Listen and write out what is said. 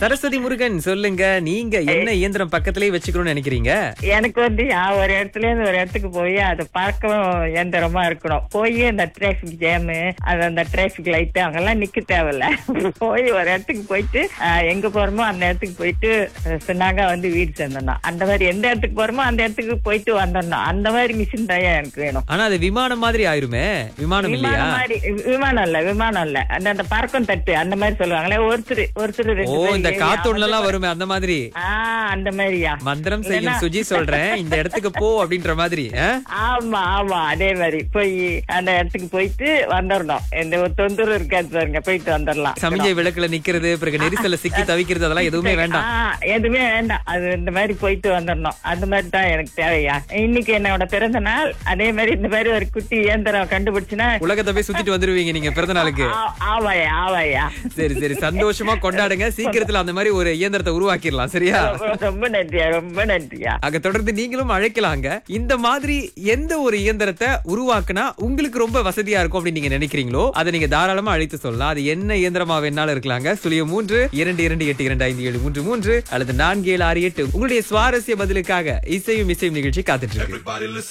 சரஸ்வதி முருகன் சொல்லுங்க நீங்க என்ன இயந்திரம் பக்கத்திலேயே வச்சுக்கணும்னு நினைக்கிறீங்க எனக்கு வந்து யா, ஒரு இடத்துல இருந்து ஒரு இடத்துக்கு போய் அதை பார்க்கவும் இயந்திரமா இருக்கணும் போய் அந்த டிராபிக் ஜாமு அது அந்த டிராபிக் லைட் அங்கெல்லாம் நிக்க தேவையில்ல போய் ஒரு இடத்துக்கு போயிட்டு ஆ, எங்க போறோமோ அந்த இடத்துக்கு போயிட்டு அஹ், சொன்னாங்க வந்து வீடு சேர்ந்தோம் அந்த மாதிரி எந்த இடத்துக்கு போறோமோ அந்த இடத்துக்கு போயிட்டு வந்துடணும் அந்த மாதிரி மிஷின் தான் எனக்கு வேணும் ஆனா அது விமானம் மாதிரி ஆயிருமே விமானம் இல்லையா விமானம் மாதிரி விமானம் இல்ல விமானம் இல்ல அந்த அந்த பறக்கும் தட்டு அந்த மாதிரி சொல்லுவாங்களே ஒருத்தர் ஒருத்தர் ஓ ரெண்டு பேர் இந்த ஏறி காத்தோன்ல எல்லாம் அவங்க- வருமே அந்த மாதிரி ஆ அந்த மாதிரியா மந்திரம் செய்யும் இல்லைன்னா- சுஜி சொல்றேன் இந்த இடத்துக்கு போ அப்படின்ற மாதிரி ஆ? ஆமா ஆமா அதே மாதிரி போய் அந்த இடத்துக்கு போயிட்டு வந்துடணும் எந்த ஒரு தொந்தரவு இருக்காது பாருங்க போயிட்டு வந்துடலாம் சமிஞ்சை விளக்குல நிக்கிறது பிறகு நெரிசல்ல சிக்கி தவிக்கிறது அதெல்லாம் எதுவுமே வேண்டாம் ஆ, எதுவுமே வேண்டாம் அது இந்த மாதிரி போயிட்டு வந்துடணும் அந்த மாதிரி தான் எனக்கு தேவையா இன்னைக்கு என்னோட பிறந்த நாள் அதே மாதிரி இந்த மாதிரி ஒரு குட்டி இயந்திரம் கண்டுபிடிச்சுன்னா உலகத்தை போய் சுத்திட்டு வந்துருவீங்க நீங்க பிறந்த நாளுக்கு ஆ- ஆவாயா ஆவாயா சரி சரி சந்தோஷமா கொண்டாடுங்க சீக்கிரத்துல அந்த மாதிரி ஒரு இயந்திரத்தை உருவாக்கிடலாம் சரியா ரொம்ப- ரொம்ப நன்றியா ரொம்ப நன்றியா அங்க தொடர்ந்து நீங்களும் அழைக்கலாங்க இந்த மாதிரி எந்த ஒரு இயந்திரத்தை உருவாக்குனா உங்களுக்கு ரொம்ப வசதியா இருக்கும் அப்படின்னு நீங்க நினைக்கிறீங்களோ அதை நீங்க தாராளமா அழைத்து சொல்லலாம் அது என்ன இயந்திரமா வேணாலும் இருக்கலாங்க சுழியம் மூன்று இரண்டு இரண்டு எட்டு இரண்டு ஐந்து ஏழு மூன்று மூன்று அல்லது நான்கு ஏழு ஆறு எட்டு உங்களுடைய சுவாரஸ்ய பதிலுக்காக இசையும் இசையும் நிகழ்ச்சி காத்துட்டு இருக்கு Everybody listen.